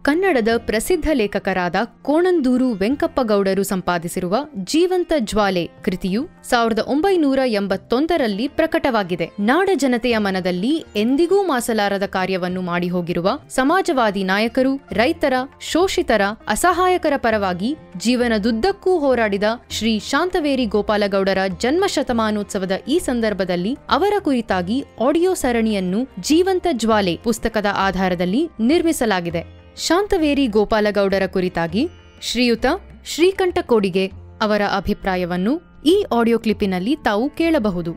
ಕನ್ನಡದ ಪ್ರಸಿದ್ಧ ಲೇಖಕರಾದ ಕೋಣಂದೂರು ವೆಂಕಪ್ಪಗೌಡರು ಸಂಪಾದಿಸಿರುವ ಜೀವಂತ ಜ್ವಾಲೆ ಕೃತಿಯು ಸಾವಿರದ ಒಂಬೈನೂರ ಎಂಬತ್ತೊಂದರಲ್ಲಿ ಪ್ರಕಟವಾಗಿದೆ ನಾಡ ಜನತೆಯ ಮನದಲ್ಲಿ ಎಂದಿಗೂ ಮಾಸಲಾರದ ಕಾರ್ಯವನ್ನು ಮಾಡಿ ಹೋಗಿರುವ ಸಮಾಜವಾದಿ ನಾಯಕರು ರೈತರ ಶೋಷಿತರ ಅಸಹಾಯಕರ ಪರವಾಗಿ ಜೀವನದುದ್ದಕ್ಕೂ ಹೋರಾಡಿದ ಶ್ರೀ ಶಾಂತವೇರಿ ಗೋಪಾಲಗೌಡರ ಜನ್ಮ ಶತಮಾನೋತ್ಸವದ ಈ ಸಂದರ್ಭದಲ್ಲಿ ಅವರ ಕುರಿತಾಗಿ ಆಡಿಯೋ ಸರಣಿಯನ್ನು ಜೀವಂತ ಜ್ವಾಲೆ ಪುಸ್ತಕದ ಆಧಾರದಲ್ಲಿ ನಿರ್ಮಿಸಲಾಗಿದೆ ಶಾಂತವೇರಿ ಗೋಪಾಲಗೌಡರ ಕುರಿತಾಗಿ ಶ್ರೀಯುತ ಶ್ರೀಕಂಠ ಕೋಡಿಗೆ ಅವರ ಅಭಿಪ್ರಾಯವನ್ನು ಈ ಆಡಿಯೋ ಕ್ಲಿಪ್ಪಿನಲ್ಲಿ ತಾವು ಕೇಳಬಹುದು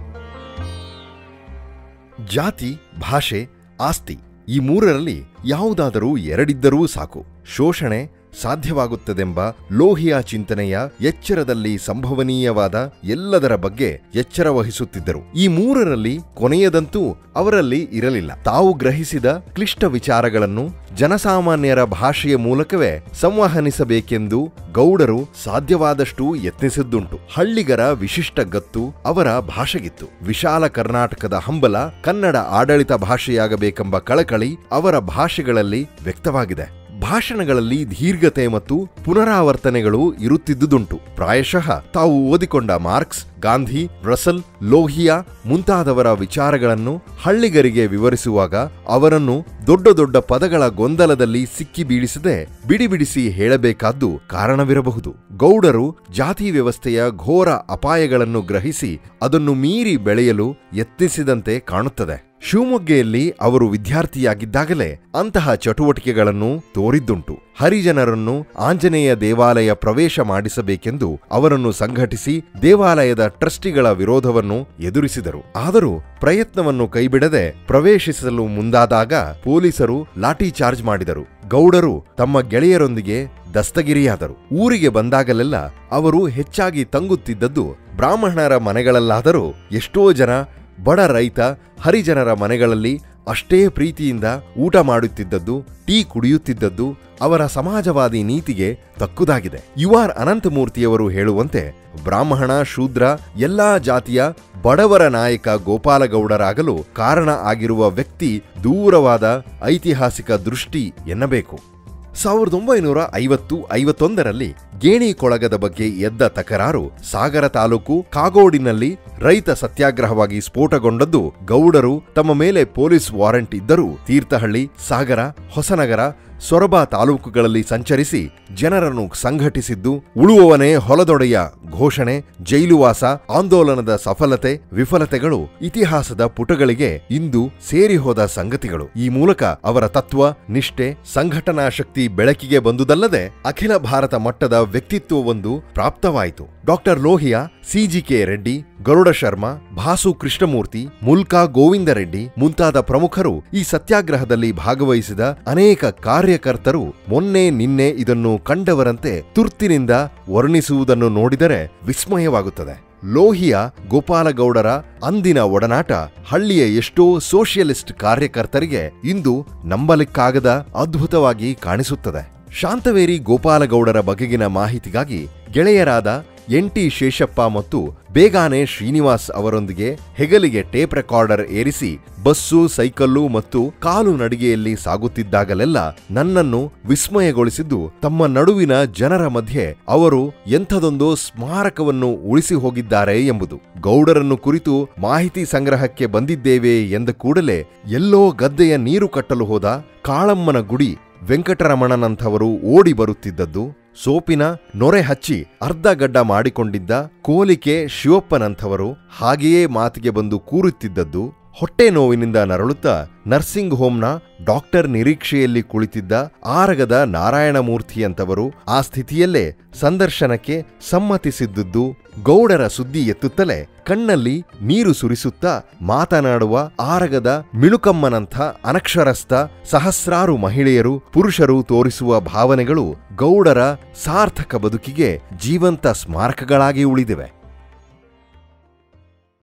ಜಾತಿ ಭಾಷೆ ಆಸ್ತಿ ಈ ಮೂರರಲ್ಲಿ ಯಾವುದಾದರೂ ಎರಡಿದ್ದರೂ ಸಾಕು ಶೋಷಣೆ ಸಾಧ್ಯವಾಗುತ್ತದೆಂಬ ಲೋಹಿಯ ಚಿಂತನೆಯ ಎಚ್ಚರದಲ್ಲಿ ಸಂಭವನೀಯವಾದ ಎಲ್ಲದರ ಬಗ್ಗೆ ಎಚ್ಚರ ವಹಿಸುತ್ತಿದ್ದರು ಈ ಮೂರರಲ್ಲಿ ಕೊನೆಯದಂತೂ ಅವರಲ್ಲಿ ಇರಲಿಲ್ಲ ತಾವು ಗ್ರಹಿಸಿದ ಕ್ಲಿಷ್ಟ ವಿಚಾರಗಳನ್ನು ಜನಸಾಮಾನ್ಯರ ಭಾಷೆಯ ಮೂಲಕವೇ ಸಂವಹನಿಸಬೇಕೆಂದು ಗೌಡರು ಸಾಧ್ಯವಾದಷ್ಟು ಯತ್ನಿಸಿದ್ದುಂಟು ಹಳ್ಳಿಗರ ವಿಶಿಷ್ಟ ಗತ್ತು ಅವರ ಭಾಷೆಗಿತ್ತು ವಿಶಾಲ ಕರ್ನಾಟಕದ ಹಂಬಲ ಕನ್ನಡ ಆಡಳಿತ ಭಾಷೆಯಾಗಬೇಕೆಂಬ ಕಳಕಳಿ ಅವರ ಭಾಷೆಗಳಲ್ಲಿ ವ್ಯಕ್ತವಾಗಿದೆ ಭಾಷಣಗಳಲ್ಲಿ ದೀರ್ಘತೆ ಮತ್ತು ಪುನರಾವರ್ತನೆಗಳು ಇರುತ್ತಿದ್ದುದುಂಟು ಪ್ರಾಯಶಃ ತಾವು ಓದಿಕೊಂಡ ಮಾರ್ಕ್ಸ್ ಗಾಂಧಿ ರಸಲ್ ಲೋಹಿಯಾ ಮುಂತಾದವರ ವಿಚಾರಗಳನ್ನು ಹಳ್ಳಿಗರಿಗೆ ವಿವರಿಸುವಾಗ ಅವರನ್ನು ದೊಡ್ಡ ದೊಡ್ಡ ಪದಗಳ ಗೊಂದಲದಲ್ಲಿ ಸಿಕ್ಕಿ ಬೀಳಿಸದೆ ಬಿಡಿಬಿಡಿಸಿ ಹೇಳಬೇಕಾದ್ದು ಕಾರಣವಿರಬಹುದು ಗೌಡರು ಜಾತಿ ವ್ಯವಸ್ಥೆಯ ಘೋರ ಅಪಾಯಗಳನ್ನು ಗ್ರಹಿಸಿ ಅದನ್ನು ಮೀರಿ ಬೆಳೆಯಲು ಯತ್ನಿಸಿದಂತೆ ಕಾಣುತ್ತದೆ ಶಿವಮೊಗ್ಗೆಯಲ್ಲಿ ಅವರು ವಿದ್ಯಾರ್ಥಿಯಾಗಿದ್ದಾಗಲೇ ಅಂತಹ ಚಟುವಟಿಕೆಗಳನ್ನು ತೋರಿದ್ದುಂಟು ಹರಿಜನರನ್ನು ಆಂಜನೇಯ ದೇವಾಲಯ ಪ್ರವೇಶ ಮಾಡಿಸಬೇಕೆಂದು ಅವರನ್ನು ಸಂಘಟಿಸಿ ದೇವಾಲಯದ ಟ್ರಸ್ಟಿಗಳ ವಿರೋಧವನ್ನು ಎದುರಿಸಿದರು ಆದರೂ ಪ್ರಯತ್ನವನ್ನು ಕೈಬಿಡದೆ ಪ್ರವೇಶಿಸಲು ಮುಂದಾದಾಗ ಪೊಲೀಸರು ಲಾಠಿ ಚಾರ್ಜ್ ಮಾಡಿದರು ಗೌಡರು ತಮ್ಮ ಗೆಳೆಯರೊಂದಿಗೆ ದಸ್ತಗಿರಿಯಾದರು ಊರಿಗೆ ಬಂದಾಗಲೆಲ್ಲ ಅವರು ಹೆಚ್ಚಾಗಿ ತಂಗುತ್ತಿದ್ದದ್ದು ಬ್ರಾಹ್ಮಣರ ಮನೆಗಳಲ್ಲಾದರೂ ಎಷ್ಟೋ ಜನ ಬಡ ರೈತ ಹರಿಜನರ ಮನೆಗಳಲ್ಲಿ ಅಷ್ಟೇ ಪ್ರೀತಿಯಿಂದ ಊಟ ಮಾಡುತ್ತಿದ್ದದ್ದು ಟೀ ಕುಡಿಯುತ್ತಿದ್ದದ್ದು ಅವರ ಸಮಾಜವಾದಿ ನೀತಿಗೆ ತಕ್ಕುದಾಗಿದೆ ಯು ಆರ್ ಅನಂತಮೂರ್ತಿಯವರು ಹೇಳುವಂತೆ ಬ್ರಾಹ್ಮಣ ಶೂದ್ರ ಎಲ್ಲಾ ಜಾತಿಯ ಬಡವರ ನಾಯಕ ಗೋಪಾಲಗೌಡರಾಗಲು ಕಾರಣ ಆಗಿರುವ ವ್ಯಕ್ತಿ ದೂರವಾದ ಐತಿಹಾಸಿಕ ದೃಷ್ಟಿ ಎನ್ನಬೇಕು ಸಾವಿರದ ಒಂಬೈನೂರ ಐವತ್ತು ಐವತ್ತೊಂದರಲ್ಲಿ ಗೇಣಿ ಕೊಳಗದ ಬಗ್ಗೆ ಎದ್ದ ತಕರಾರು ಸಾಗರ ತಾಲೂಕು ಕಾಗೋಡಿನಲ್ಲಿ ರೈತ ಸತ್ಯಾಗ್ರಹವಾಗಿ ಸ್ಫೋಟಗೊಂಡದ್ದು ಗೌಡರು ತಮ್ಮ ಮೇಲೆ ಪೊಲೀಸ್ ವಾರೆಂಟ್ ಇದ್ದರೂ ತೀರ್ಥಹಳ್ಳಿ ಸಾಗರ ಹೊಸನಗರ ಸೊರಬ ತಾಲೂಕುಗಳಲ್ಲಿ ಸಂಚರಿಸಿ ಜನರನ್ನು ಸಂಘಟಿಸಿದ್ದು ಉಳುವವನೇ ಹೊಲದೊಡೆಯ ಘೋಷಣೆ ಜೈಲುವಾಸ ಆಂದೋಲನದ ಸಫಲತೆ ವಿಫಲತೆಗಳು ಇತಿಹಾಸದ ಪುಟಗಳಿಗೆ ಇಂದು ಸೇರಿ ಹೋದ ಸಂಗತಿಗಳು ಈ ಮೂಲಕ ಅವರ ತತ್ವ ನಿಷ್ಠೆ ಸಂಘಟನಾ ಶಕ್ತಿ ಬೆಳಕಿಗೆ ಬಂದುದಲ್ಲದೆ ಅಖಿಲ ಭಾರತ ಮಟ್ಟದ ವ್ಯಕ್ತಿತ್ವವೊಂದು ಪ್ರಾಪ್ತವಾಯಿತು ಡಾಕ್ಟರ್ ಲೋಹಿಯಾ ಸಿಜಿಕೆ ರೆಡ್ಡಿ ಗರುಡ ಶರ್ಮಾ ಭಾಸು ಕೃಷ್ಣಮೂರ್ತಿ ಮುಲ್ಕಾ ಗೋವಿಂದ ರೆಡ್ಡಿ ಮುಂತಾದ ಪ್ರಮುಖರು ಈ ಸತ್ಯಾಗ್ರಹದಲ್ಲಿ ಭಾಗವಹಿಸಿದ ಅನೇಕ ಕಾರ್ಯಕರ್ತರು ಮೊನ್ನೆ ನಿನ್ನೆ ಇದನ್ನು ಕಂಡವರಂತೆ ತುರ್ತಿನಿಂದ ವರ್ಣಿಸುವುದನ್ನು ನೋಡಿದರೆ ವಿಸ್ಮಯವಾಗುತ್ತದೆ ಲೋಹಿಯ ಗೋಪಾಲಗೌಡರ ಅಂದಿನ ಒಡನಾಟ ಹಳ್ಳಿಯ ಎಷ್ಟೋ ಸೋಷಿಯಲಿಸ್ಟ್ ಕಾರ್ಯಕರ್ತರಿಗೆ ಇಂದು ನಂಬಲಿಕ್ಕಾಗದ ಅದ್ಭುತವಾಗಿ ಕಾಣಿಸುತ್ತದೆ ಶಾಂತವೇರಿ ಗೋಪಾಲಗೌಡರ ಬಗೆಗಿನ ಮಾಹಿತಿಗಾಗಿ ಗೆಳೆಯರಾದ ಎನ್ ಟಿ ಶೇಷಪ್ಪ ಮತ್ತು ಬೇಗಾನೆ ಶ್ರೀನಿವಾಸ್ ಅವರೊಂದಿಗೆ ಹೆಗಲಿಗೆ ಟೇಪ್ ರೆಕಾರ್ಡರ್ ಏರಿಸಿ ಬಸ್ಸು ಸೈಕಲ್ಲು ಮತ್ತು ಕಾಲು ನಡಿಗೆಯಲ್ಲಿ ಸಾಗುತ್ತಿದ್ದಾಗಲೆಲ್ಲ ನನ್ನನ್ನು ವಿಸ್ಮಯಗೊಳಿಸಿದ್ದು ತಮ್ಮ ನಡುವಿನ ಜನರ ಮಧ್ಯೆ ಅವರು ಎಂಥದೊಂದೋ ಸ್ಮಾರಕವನ್ನು ಉಳಿಸಿ ಹೋಗಿದ್ದಾರೆ ಎಂಬುದು ಗೌಡರನ್ನು ಕುರಿತು ಮಾಹಿತಿ ಸಂಗ್ರಹಕ್ಕೆ ಬಂದಿದ್ದೇವೆ ಎಂದ ಕೂಡಲೇ ಎಲ್ಲೋ ಗದ್ದೆಯ ನೀರು ಕಟ್ಟಲು ಹೋದ ಕಾಳಮ್ಮನ ಗುಡಿ ವೆಂಕಟರಮಣನಂಥವರು ಓಡಿ ಬರುತ್ತಿದ್ದದ್ದು ಸೋಪಿನ ನೊರೆ ಹಚ್ಚಿ ಅರ್ಧ ಗಡ್ಡ ಮಾಡಿಕೊಂಡಿದ್ದ ಕೋಲಿಕೆ ಶಿವಪ್ಪನಂಥವರು ಹಾಗೆಯೇ ಮಾತಿಗೆ ಬಂದು ಕೂರುತ್ತಿದ್ದದ್ದು ಹೊಟ್ಟೆ ನೋವಿನಿಂದ ನರಳುತ್ತಾ ನರ್ಸಿಂಗ್ ಹೋಮ್ನ ಡಾಕ್ಟರ್ ನಿರೀಕ್ಷೆಯಲ್ಲಿ ಕುಳಿತಿದ್ದ ಆರಗದ ನಾರಾಯಣಮೂರ್ತಿಯಂತವರು ಆ ಸ್ಥಿತಿಯಲ್ಲೇ ಸಂದರ್ಶನಕ್ಕೆ ಸಮ್ಮತಿಸಿದ್ದುದು ಗೌಡರ ಸುದ್ದಿ ಎತ್ತುತ್ತಲೇ ಕಣ್ಣಲ್ಲಿ ನೀರು ಸುರಿಸುತ್ತಾ ಮಾತನಾಡುವ ಆರಗದ ಮಿಳುಕಮ್ಮನಂಥ ಅನಕ್ಷರಸ್ಥ ಸಹಸ್ರಾರು ಮಹಿಳೆಯರು ಪುರುಷರು ತೋರಿಸುವ ಭಾವನೆಗಳು ಗೌಡರ ಸಾರ್ಥಕ ಬದುಕಿಗೆ ಜೀವಂತ ಸ್ಮಾರಕಗಳಾಗಿ ಉಳಿದಿವೆ